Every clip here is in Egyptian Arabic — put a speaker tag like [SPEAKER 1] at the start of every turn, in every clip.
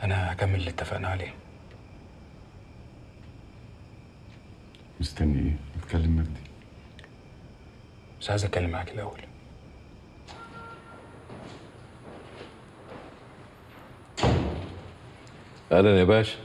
[SPEAKER 1] انا هكمل اللي اتفقنا عليه
[SPEAKER 2] مستني ايه؟ اتكلم مجدي
[SPEAKER 1] بس عايز اتكلم معاك الاول
[SPEAKER 3] اهلا يا باشا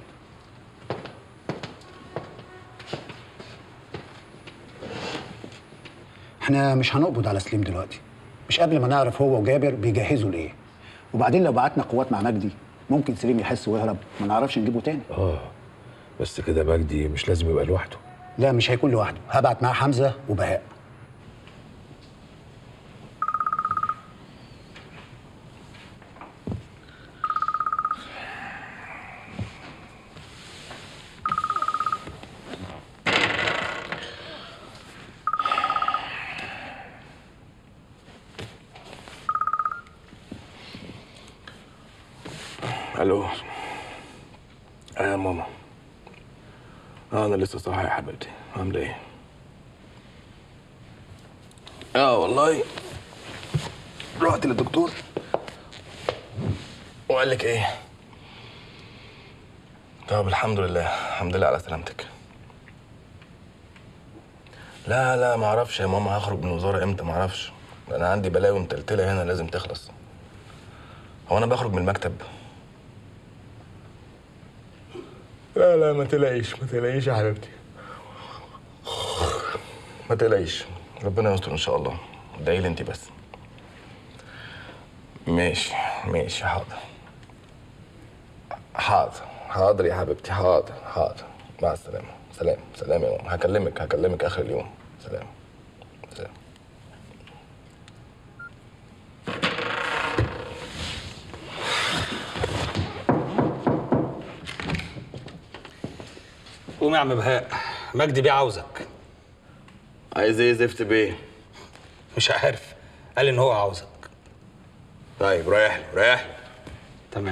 [SPEAKER 4] احنا مش هنقبض على سليم دلوقتي مش قبل ما نعرف هو وجابر بيجهزوا لايه وبعدين لو بعتنا قوات مع مجدي ممكن سليم يحس ويهرب ما نعرفش نجيبه تاني
[SPEAKER 3] اه بس كده مجدي مش لازم يبقى لوحده
[SPEAKER 4] لا مش هيكون لوحده هبعت معاه حمزه وبهاء
[SPEAKER 1] الو اه يا ماما اه انا لسه صاحي يا حبيبتي عامله ايه اه والله رحت للدكتور وقال لك ايه طب الحمد لله الحمد لله على سلامتك لا لا ما اعرفش يا ماما هخرج من الوزاره امتى ما اعرفش انا عندي بلاوي متلتله هنا لازم تخلص هو انا بخرج من المكتب لا لا ما تلاقيش ما تلاقيش يا حبيبتي ما تلاقيش ربنا يستر ان شاء الله ادعي لي انت بس ماشي ماشي حاضر حاضر حاضر يا حبيبتي حاضر حاضر مع السلامة سلام سلام يا ماما هكلمك هكلمك آخر اليوم سلام سلام
[SPEAKER 5] قوم يا عم بهاء مجدي بيه عاوزك
[SPEAKER 1] عايز ايه زفت بيه؟
[SPEAKER 5] مش عارف قال ان هو عاوزك
[SPEAKER 1] طيب رايح له رايح له
[SPEAKER 5] تمام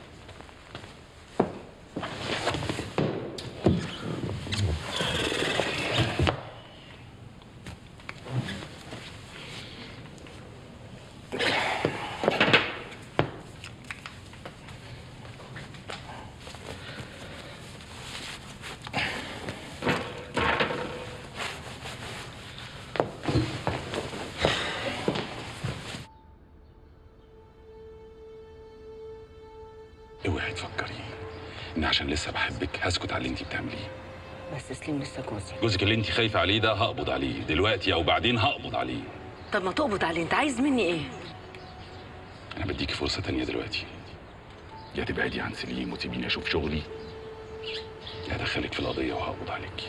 [SPEAKER 2] اوعي تفكري ان عشان لسه بحبك هسكت على اللي انت بتعمليه
[SPEAKER 6] بس سليم لسه جوزي
[SPEAKER 2] جوزك اللي انت خايفه عليه ده هقبض عليه دلوقتي او بعدين هقبض عليه
[SPEAKER 6] طب ما تقبض عليه انت عايز مني ايه
[SPEAKER 2] انا بديكي فرصه تانية دلوقتي يا تبعدي عن سليم وتسيبيني اشوف شغلي يا ادخلك في القضيه وهقبض عليكي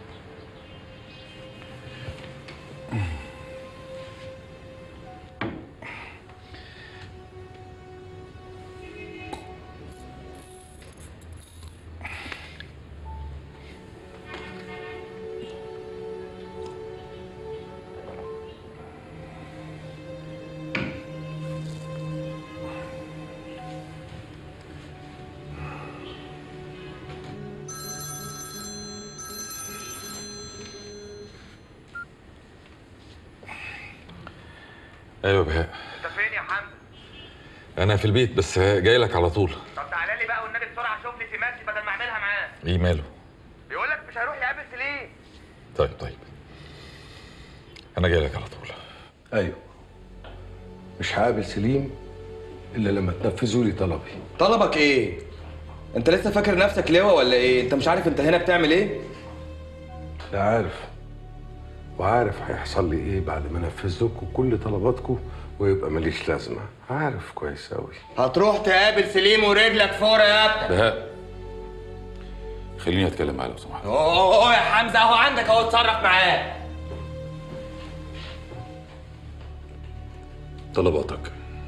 [SPEAKER 3] ايوه بهاء
[SPEAKER 7] انت فين يا حمزه؟
[SPEAKER 3] انا في البيت بس جاي لك على طول
[SPEAKER 7] طب تعالى لي بقى والنبي بسرعه شوف لي سماتي بدل ما اعملها معاه
[SPEAKER 3] ايه ماله
[SPEAKER 7] بيقول لك مش هيروح يقابل سليم
[SPEAKER 3] طيب طيب انا جاي لك على طول
[SPEAKER 8] ايوه مش هقابل سليم الا لما تنفذوا لي طلبي
[SPEAKER 9] طلبك ايه؟ انت لسه فاكر نفسك لواء ولا ايه؟ انت مش عارف انت هنا بتعمل ايه؟
[SPEAKER 8] لا عارف وعارف هيحصل لي ايه بعد ما انفذ لكم كل طلباتكم ويبقى ماليش لازمه عارف كويس قوي
[SPEAKER 9] هتروح تقابل سليم ورجلك فورا يا ابني
[SPEAKER 2] بهاء خليني اتكلم معاه لو سمحت
[SPEAKER 9] اوه يا حمزه اهو عندك اهو اتصرف معاه
[SPEAKER 2] طلباتك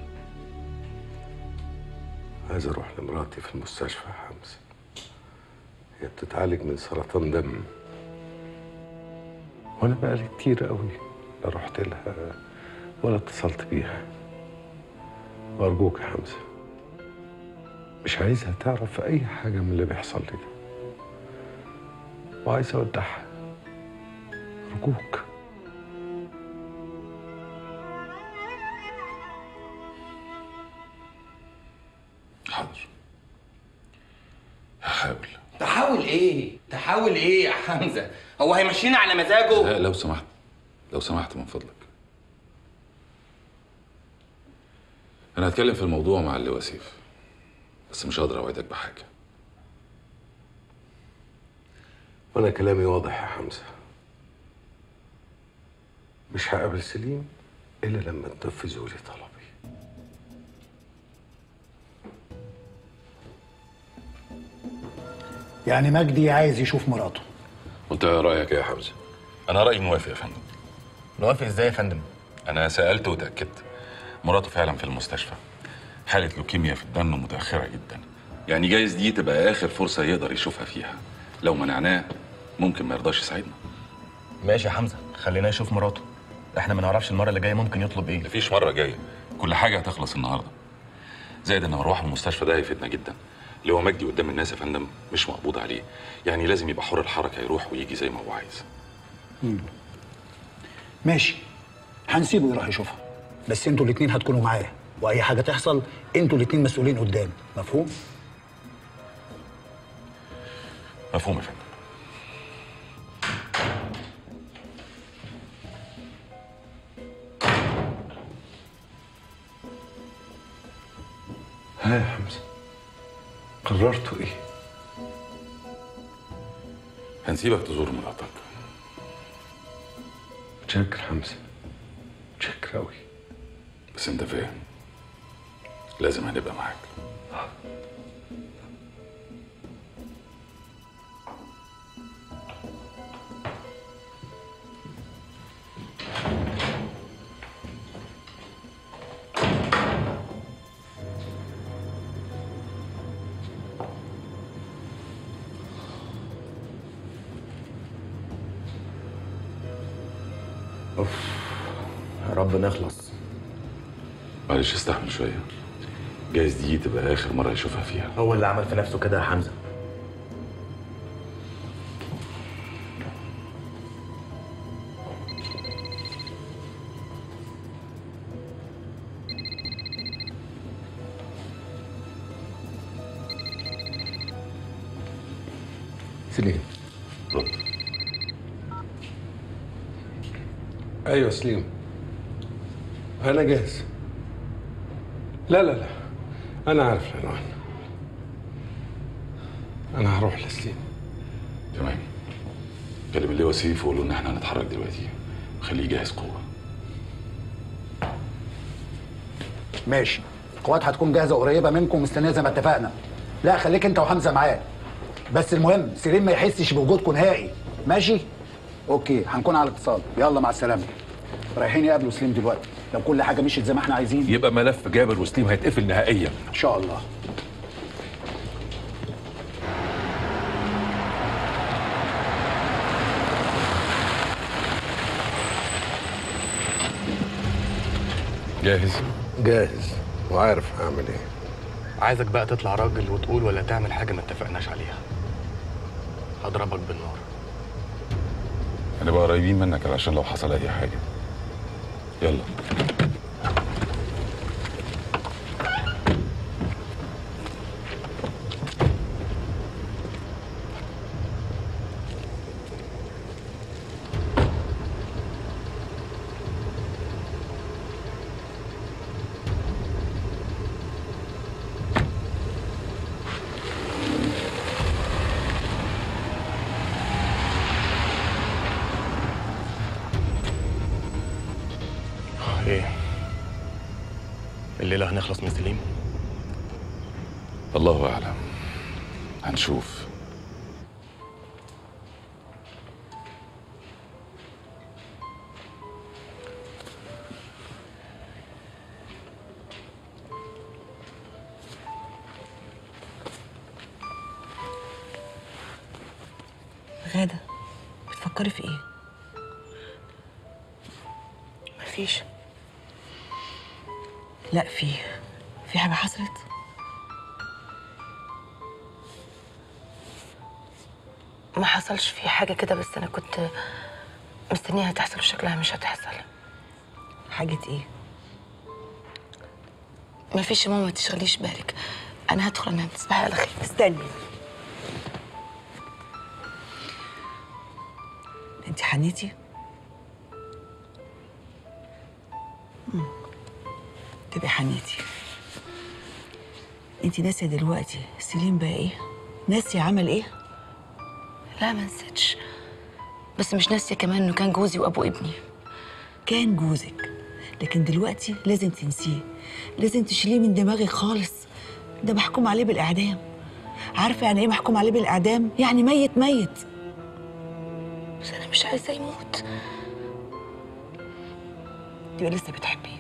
[SPEAKER 8] عايز اروح لمراتي في المستشفى يا حمزه هي بتتعالج من سرطان دم وانا بقالي كتير قوي لا رحت لها ولا اتصلت بيها وارجوك يا حمزه مش عايزها تعرف اي حاجه من اللي بيحصل لي ده وعايز اودعها ارجوك
[SPEAKER 2] حاضر هحاول
[SPEAKER 9] تحاول ايه تحاول ايه يا حمزه هو هيمشينا على مزاجه
[SPEAKER 2] لا لو سمحت لو سمحت من فضلك انا هتكلم في الموضوع مع اللواء سيف بس مش هقدر اوعدك بحاجه
[SPEAKER 8] وانا كلامي واضح يا حمزه مش هقابل سليم الا لما تنفذوا لي طلبي
[SPEAKER 4] يعني مجدي عايز يشوف مراته
[SPEAKER 2] وانت رايك ايه يا حمزه
[SPEAKER 1] انا رايي موافق يا فندم
[SPEAKER 3] نوافق ازاي يا فندم
[SPEAKER 2] انا سالت وتاكدت مراته فعلا في المستشفى حاله لوكيميا في الدم متاخره جدا يعني جايز دي تبقى اخر فرصه يقدر يشوفها فيها لو منعناه ممكن ما يرضاش يساعدنا
[SPEAKER 3] ماشي يا حمزه خلينا يشوف مراته احنا ما نعرفش المره اللي جايه ممكن يطلب ايه
[SPEAKER 2] مفيش مره جايه كل حاجه هتخلص النهارده زائد ان مروح المستشفى ده هيفيدنا جدا اللي هو مجدي قدام الناس يا فندم مش مقبوض عليه يعني لازم يبقى حر الحركه يروح ويجي زي ما هو عايز
[SPEAKER 4] ماشي هنسيبه يروح يشوفها بس انتوا الاتنين هتكونوا معاه واي حاجه تحصل انتوا الاتنين مسؤولين قدام مفهوم
[SPEAKER 2] مفهوم يا فندم
[SPEAKER 8] ها يا حمزه قررتوا ايه
[SPEAKER 2] هنسيبك تزور مراتك
[SPEAKER 8] متشكر حمزه متشكر قوي
[SPEAKER 2] بس انت فاهم لازم هنبقى معاك
[SPEAKER 3] يا رب نخلص
[SPEAKER 2] معلش استحمل شويه جايز دي تبقى اخر مره يشوفها فيها
[SPEAKER 3] هو اللي عمل في نفسه كده يا حمزه
[SPEAKER 8] سليم
[SPEAKER 2] رد
[SPEAKER 8] ايوه سليم انا جاهز لا لا لا انا عارف العنوان انا هروح لسليم
[SPEAKER 2] تمام كلم اللي وسيف وقول له ان احنا هنتحرك دلوقتي خليه يجهز قوه
[SPEAKER 4] ماشي القوات هتكون جاهزه قريبه منكم مستنيه زي ما اتفقنا لا خليك انت وحمزه معاه بس المهم سليم ما يحسش بوجودكم نهائي ماشي اوكي هنكون على اتصال يلا مع السلامه رايحين يقابلوا سليم دلوقتي لو كل حاجه مشيت زي ما احنا عايزين
[SPEAKER 10] يبقى ملف جابر وسليم هيتقفل نهائيا
[SPEAKER 4] ان شاء الله
[SPEAKER 2] جاهز
[SPEAKER 8] جاهز وعارف هعمل ايه
[SPEAKER 3] عايزك بقى تطلع راجل وتقول ولا تعمل حاجه ما اتفقناش عليها هضربك بالنار
[SPEAKER 2] هنبقى قريبين منك علشان لو حصل اي حاجه يلا
[SPEAKER 3] ايه الليله هنخلص من سليم
[SPEAKER 2] الله اعلم هنشوف
[SPEAKER 6] غادة بتفكري في ايه؟
[SPEAKER 11] مفيش
[SPEAKER 6] لا في في حاجة حصلت
[SPEAKER 11] ما حصلش في حاجة كده بس أنا كنت مستنيها تحصل وشكلها مش هتحصل
[SPEAKER 6] حاجة ايه؟
[SPEAKER 11] مفيش يا ماما ما تشغليش بالك أنا هدخل أنام تصبحي على خير
[SPEAKER 6] استني انت حنيتي مم. تبقي حنيتي انت ناسيه دلوقتي سليم بقى ايه ناسيه عمل ايه
[SPEAKER 11] لا ما نسيتش بس مش ناسيه كمان انه كان جوزي وابو ابني
[SPEAKER 6] كان جوزك لكن دلوقتي لازم تنسيه لازم تشيليه من دماغك خالص ده محكوم عليه بالإعدام عارفة يعني إيه محكوم عليه بالإعدام؟ يعني ميت ميت
[SPEAKER 11] بس انا مش عايزه يموت
[SPEAKER 6] تبقى لسه بتحبيه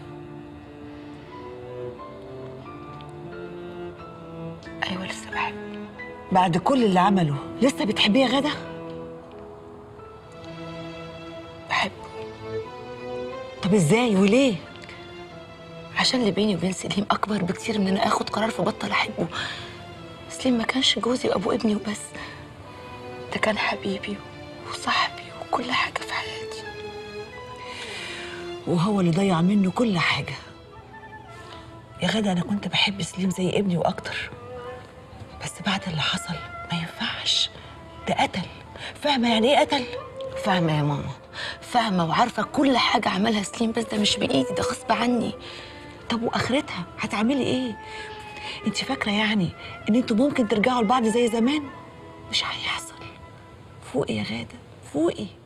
[SPEAKER 11] ايوه لسه بحب
[SPEAKER 6] بعد كل اللي عمله لسه بتحبيه يا غدا؟
[SPEAKER 11] بحب
[SPEAKER 6] طب إزاي وليه؟
[SPEAKER 11] عشان اللي بيني وبين سليم اكبر بكتير من ان انا اخد قرار فبطل احبه سليم ما كانش جوزي وابو ابني وبس ده كان حبيبي وصاحبي وكل حاجه في حياتي
[SPEAKER 6] وهو اللي ضيع منه كل حاجة يا غدا أنا كنت بحب سليم زي ابني وأكتر بس بعد اللي حصل ما ينفعش ده قتل فاهمة يعني إيه قتل؟
[SPEAKER 11] فاهمه يا ماما فاهمه وعارفه كل حاجه عملها سليم بس ده مش بايدي ده غصب عني
[SPEAKER 6] طب وآخرتها هتعملي إيه؟ أنت فاكرة يعني إن أنتوا ممكن ترجعوا لبعض زي زمان؟ مش هيحصل فوقي يا غادة فوقي